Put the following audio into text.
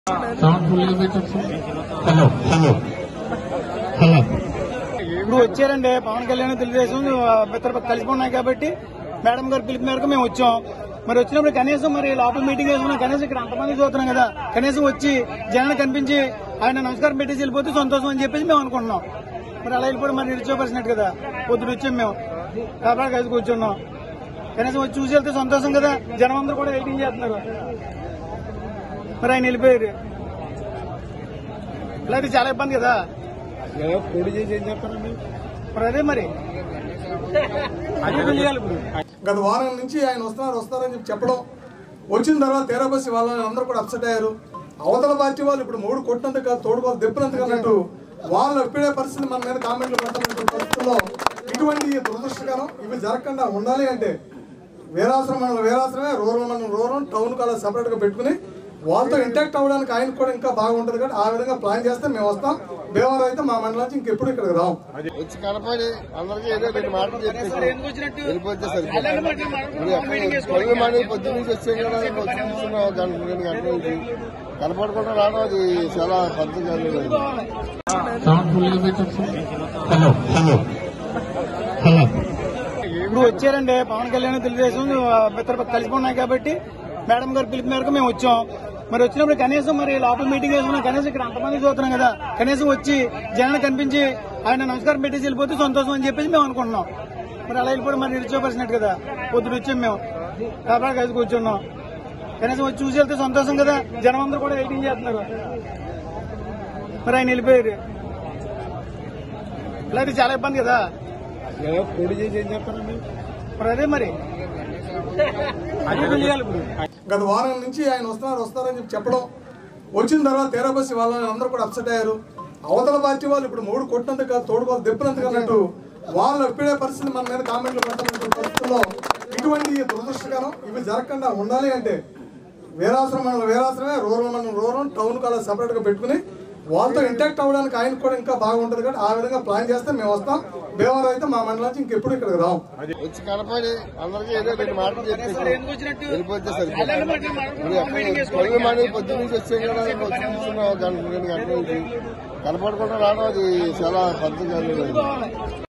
sound ఫుల్గా పెట్టచ్చు hello hello hello ఇప్పుడు వచ్చారండి పవన్ కళ్యాణ్ తెలుగుదేశం ఇద్దరు కలిసి ఉన్నాయి కాబట్టి మేడం గారి పిలుపు మేరకు మేము వచ్చాం మరి వచ్చినప్పుడు కనీసం మరి లోపల మీటింగ్ వేసుకున్నాం కనీసం ఇక్కడ అంతమంది చూస్తున్నాం కదా కనీసం వచ్చి జనాన్ని కనిపించి ఆయన నమస్కారం పెట్టేసి వెళ్ళిపోతే సంతోషం అని చెప్పేసి మేము అనుకుంటున్నాం మరి అలా వెళ్ళిపోవడం మరి నిరుచోపరిచినట్టు కదా పొద్దున వచ్చాం మేము కాబట్టి కలిసి కూర్చున్నాం కనీసం వచ్చి చూసి వెళ్తే సంతోషం కదా జనం అందరూ కూడా వెయిటింగ్ చేస్తున్నారు మరి ఆయన వెళ్ళిపోయారు ఇలా అయితే చాలా ఇబ్బంది కదా పొడి చేసి ఏం చెప్తారండి మరి అదే మరి అదే తెలియాలి ఇప్పుడు గత వారం నుంచి ఆయన వస్తున్నారు వస్తారని చెప్పి చెప్పడం వచ్చిన తర్వాత తేరాబస్సి వాళ్ళని అందరూ కూడా అప్సెట్ అయ్యారు అవతల పార్టీ వాళ్ళు ఇప్పుడు మూడు కొట్టినందుకు కాదు తోడుకోవాలి దెప్పినందుకు అన్నట్టు వాళ్ళు ఎప్పుడే పరిస్థితి మన మీద కామెంట్లు పెడుతున్నటువంటి పరిస్థితుల్లో ఇటువంటి దురదృష్టకరం ఇవి జరగకుండా ఉండాలి అంటే వీరాశ్రమం మండలం వీరాశ్రమే రూరల్ మండలం రూరల్ టౌన్ కాలేజ్ సపరేట్ గా పెట్టుకుని వాళ్ళతో ఇంటాక్ట్ అవ్వడానికి ఆయనకు కూడా ఇంకా బాగుంటుంది కాబట్టి ఆ విధంగా ప్లాన్ చేస్తే మేము వస్తాం భీమవరం అయితే మా మండలం నుంచి ఇంకెప్పుడు ఇక్కడికి రాం వచ్చి కనపడి అందరికీ ఏదో రెండు మాటలు చెప్పేసి ఎందుకు వచ్చినట్టు వెళ్ళిపోతే అలాంటి మాటలు సరిపోతుంది మాట్లాడుకుంటూ ఇప్పుడు ఎక్కడ పది మంది పొద్దున్న నుంచి వచ్చే కదా వచ్చి కూర్చున్నాం గంట రెండు గంటల నుంచి కనపడకుండా రావడం అది చాలా పద్ధతి కాదు సౌండ్ ఫుల్గా పెట్టచ్చు హలో హలో హలో ఇప్పుడు వచ్చారండి పవన్ కళ్యాణ్ తెలుగుదేశం ఇద్దరు కలిసి ఉన్నాయి కాబట్టి మేడం గారి పిలుపు మేరకు మేము వచ్చాం మరి వచ్చినప్పుడు కనీసం మరి లోపల మీటింగ్ వేసుకున్నాం కనీసం ఇక్కడ అంతమంది చూస్తున్నాం కదా కనీసం వచ్చి జనాన్ని కనిపించి ఆయన నమస్కారం పెట్టేసి వెళ్ళిపోతే సంతోషం అని చెప్పేసి మేము అనుకుంటున్నాం మరి అలా వెళ్ళిపోవడం మరి నిరుచోపరిచినట్టు కదా పొద్దున వచ్చాం మేము కాబట్టి కలిసి కూర్చున్నాం కనీసం వచ్చి చూసి వెళ్తే సంతోషం కదా జనం అందరూ కూడా వెయిటింగ్ చేస్తున్నారు మరి ఆయన వెళ్ళిపోయారు ఇలా అయితే చాలా ఇబ్బంది కదా పొడి చేసి ఏం చెప్తారండి మరి అదే మరి అదే తెలియాలి ఇప్పుడు గత వారం నుంచి ఆయన వస్తున్నారు వస్తారని చెప్పి చెప్పడం వచ్చిన తర్వాత తేరాబస్సి వాళ్ళని అందరూ కూడా అప్సెట్ అయ్యారు అవతల పార్టీ వాళ్ళు ఇప్పుడు మూడు కొట్టినందుకు కాదు తోడుకోవాలి దెప్పినందుకు అన్నట్టు వాళ్ళు ఎప్పుడే పరిస్థితి మన మీద కామెంట్లు పెడుతున్నటువంటి పరిస్థితుల్లో ఇటువంటి దురదృష్టకరం ఇవి జరగకుండా ఉండాలి అంటే వీరాశ్రమం మండలం వీరాశ్రమే రూరల్ మండలం రూరల్ టౌన్ కాలేజ్ సపరేట్ గా పెట్టుకుని వాళ్ళతో ఇంటాక్ట్ అవ్వడానికి ఆయనకు కూడా ఇంకా బాగుంటుంది కాబట్టి ఆ విధంగా ప్లాన్ చేస్తే మేము వస్తాం భీమవరం అయితే మా మండలం నుంచి ఇంకెప్పుడు ఇక్కడికి రాం వచ్చి కనపడి అందరికీ ఏదో రెండు మాటలు చెప్పేసి ఎందుకు వచ్చినట్టు వెళ్ళిపోతే అలాంటి సరిపోతుంది మాటలు ఇప్పుడు ఎక్కడ పది మంది పొద్దున్న నుంచి వచ్చే కదా వచ్చి కూర్చున్నాం గంట రెండు గంటల నుంచి కనపడకుండా రావడం అది చాలా పద్ధతి కాదు